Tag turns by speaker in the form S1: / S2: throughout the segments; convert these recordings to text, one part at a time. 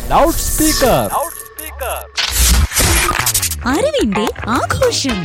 S1: Loud speaker
S2: അറിവിന്റെ ആഘോഷം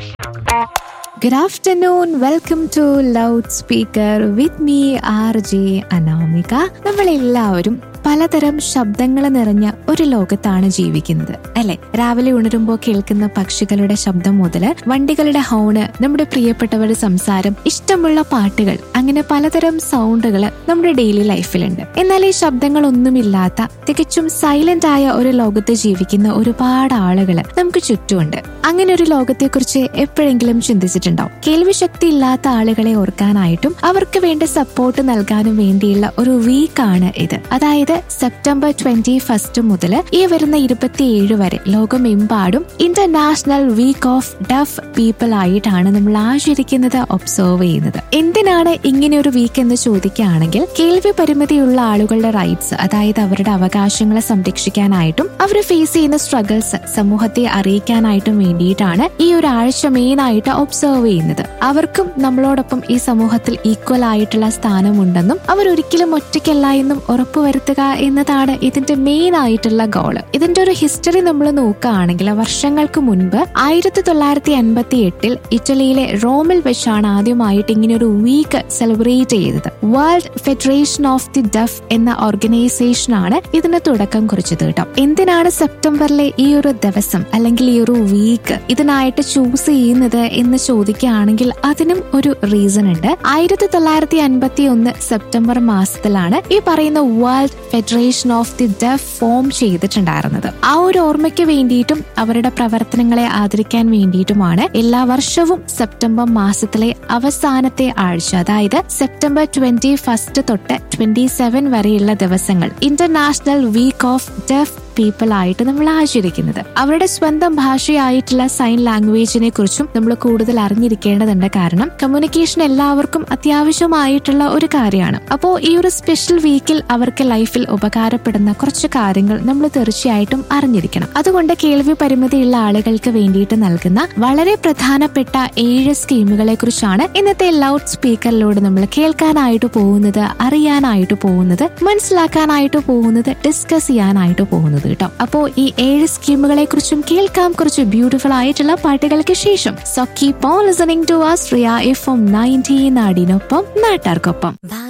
S3: Good afternoon. Welcome to Loudspeaker with me, RJ Anamika നമ്മളെല്ലാവരും പലതരം ശബ്ദങ്ങൾ നിറഞ്ഞ ഒരു ലോകത്താണ് ജീവിക്കുന്നത് അല്ലെ രാവിലെ ഉണരുമ്പോൾ കേൾക്കുന്ന പക്ഷികളുടെ ശബ്ദം മുതൽ വണ്ടികളുടെ ഹോണ് നമ്മുടെ പ്രിയപ്പെട്ടവരുടെ സംസാരം ഇഷ്ടമുള്ള പാട്ടുകൾ അങ്ങനെ പലതരം സൗണ്ടുകൾ നമ്മുടെ ഡെയിലി ലൈഫിലുണ്ട് എന്നാൽ ഈ ശബ്ദങ്ങളൊന്നുമില്ലാത്ത തികച്ചും സൈലന്റ് ആയ ഒരു ലോകത്ത് ജീവിക്കുന്ന ഒരുപാട് ആളുകൾ നമുക്ക് ചുറ്റുമുണ്ട് അങ്ങനെ ഒരു ലോകത്തെക്കുറിച്ച് എപ്പോഴെങ്കിലും ചിന്തിച്ചിട്ടുണ്ടോ കേൾവി ശക്തി ഇല്ലാത്ത ആളുകളെ ഓർക്കാനായിട്ടും അവർക്ക് വേണ്ട സപ്പോർട്ട് നൽകാനും വേണ്ടിയുള്ള ഒരു വീക്കാണ് ഇത് അതായത് സെപ്റ്റംബർ ട്വന്റി ഫസ്റ്റ് മുതൽ ഈ വരുന്ന ഇരുപത്തിയേഴ് വരെ ലോകമെമ്പാടും international week of deaf people ആയിട്ടാണ് നമ്മൾ ആചരിക്കുന്നത് ഒബ്സർവ് ചെയ്യുന്നത് എന്തിനാണ് ഇങ്ങനെ ഒരു വീക്ക് എന്ന് ചോദിക്കുകയാണെങ്കിൽ കേൾവി പരിമിതിയുള്ള ആളുകളുടെ റൈറ്റ്സ് അതായത് അവരുടെ അവകാശങ്ങളെ സംരക്ഷിക്കാനായിട്ടും അവർ ഫേസ് ചെയ്യുന്ന സ്ട്രഗിൾസ് സമൂഹത്തെ അറിയിക്കാനായിട്ടും വേണ്ടിയിട്ടാണ് ഈ ഒരു ആഴ്ച മെയിൻ ആയിട്ട് ഒബ്സർവ് ചെയ്യുന്നത് അവർക്കും നമ്മളോടൊപ്പം ഈ സമൂഹത്തിൽ ഈക്വൽ ആയിട്ടുള്ള സ്ഥാനമുണ്ടെന്നും അവർ ഒരിക്കലും ഒറ്റയ്ക്കല്ല എന്നും ഉറപ്പുവരുത്തുക എന്നതാണ് ഇതിന്റെ മെയിൻ ആയിട്ടുള്ള ഗോള് ഇതിന്റെ ഒരു ഹിസ്റ്ററി നമ്മൾ നോക്കുകയാണെങ്കിൽ വർഷങ്ങൾക്ക് മുൻപ് ആയിരത്തി തൊള്ളായിരത്തി അൻപത്തി എട്ടിൽ ഇറ്റലിയിലെ റോമിൽ വെച്ചാണ് ആദ്യമായിട്ട് ഇങ്ങനെ ഒരു വീക്ക് സെലിബ്രേറ്റ് ചെയ്തത് world federation of the deaf എന്ന ഓർഗനൈസേഷൻ ആണ് ഇതിന് തുടക്കം കുറിച്ചത് കേട്ടോ എന്തിനാണ് സെപ്റ്റംബറിലെ ഈ ഒരു ദിവസം അല്ലെങ്കിൽ ഈ ഒരു വീക്ക് ഇതിനായിട്ട് ചൂസ് ചെയ്യുന്നത് എന്ന് ചോദിക്കുകയാണെങ്കിൽ അതിനും ഒരു റീസൺ ഉണ്ട് ആയിരത്തി തൊള്ളായിരത്തി അൻപത്തി ഒന്ന് സെപ്റ്റംബർ മാസത്തിലാണ് ഈ പറയുന്ന world federation of the deaf form ചെയ്തിട്ടുണ്ടായിരുന്നത് ആ ഒരു ഓർമ്മയ്ക്ക് വേണ്ടിയിട്ടും അവരുടെ പ്രവർത്തനങ്ങളെ ആദരിക്കാൻ വേണ്ടിയിട്ടുമാണ് എല്ലാ വർഷവും സെപ്റ്റംബർ മാസത്തിലെ അവസാനത്തെ ആഴ്ച അതായത് സെപ്റ്റംബർ ട്വന്റി ഫസ്റ്റ് തൊട്ട് ട്വന്റി സെവൻ വരെയുള്ള ദിവസങ്ങൾ international week of deaf people ആയിട്ട് നമ്മൾ ആചരിക്കുന്നത് അവരുടെ സ്വന്തം ഭാഷയായിട്ടുള്ള സൈൻ ലാംഗ്വേജിനെ കുറിച്ചും നമ്മൾ കൂടുതൽ അറിഞ്ഞിരിക്കേണ്ടതുണ്ട് കാരണം കമ്മ്യൂണിക്കേഷൻ എല്ലാവർക്കും അത്യാവശ്യമായിട്ടുള്ള ഒരു കാര്യമാണ് അപ്പോൾ ഈ ഒരു സ്പെഷ്യൽ വീക്കിൽ അവർക്ക് ലൈഫിൽ ഉപകാരപ്പെടുന്ന കുറച്ച് കാര്യങ്ങൾ നമ്മൾ തീർച്ചയായിട്ടും അറിഞ്ഞിരിക്കണം അതുകൊണ്ട് കേൾവി പരിമിതിയുള്ള ആളുകൾക്ക് വേണ്ടിയിട്ട് നൽകുന്ന വളരെ പ്രധാനപ്പെട്ട ഏഴ് സ്കീമുകളെ കുറിച്ചാണ് ഇന്നത്തെ ലൗഡ് സ്പീക്കറിലൂടെ നമ്മൾ കേൾക്കാനായിട്ട് പോകുന്നത് അറിയാനായിട്ട് പോകുന്നത് മനസ്സിലാക്കാനായിട്ട് പോകുന്നത് ഡിസ്കസ് ചെയ്യാനായിട്ട് പോകുന്നത് കേട്ടോ അപ്പോ ഈ ഏഴ് സ്കീമുകളെ കുറിച്ചും കേൾക്കാം കുറച്ച് ബ്യൂട്ടിഫുൾ ആയിട്ടുള്ള പാട്ടുകൾക്ക് ശേഷം so keep on listening to ആസ്ട്രിയ എഫ് എം നയൻറ്റീൻ നാടിനൊപ്പം നാട്ടാർക്കൊപ്പം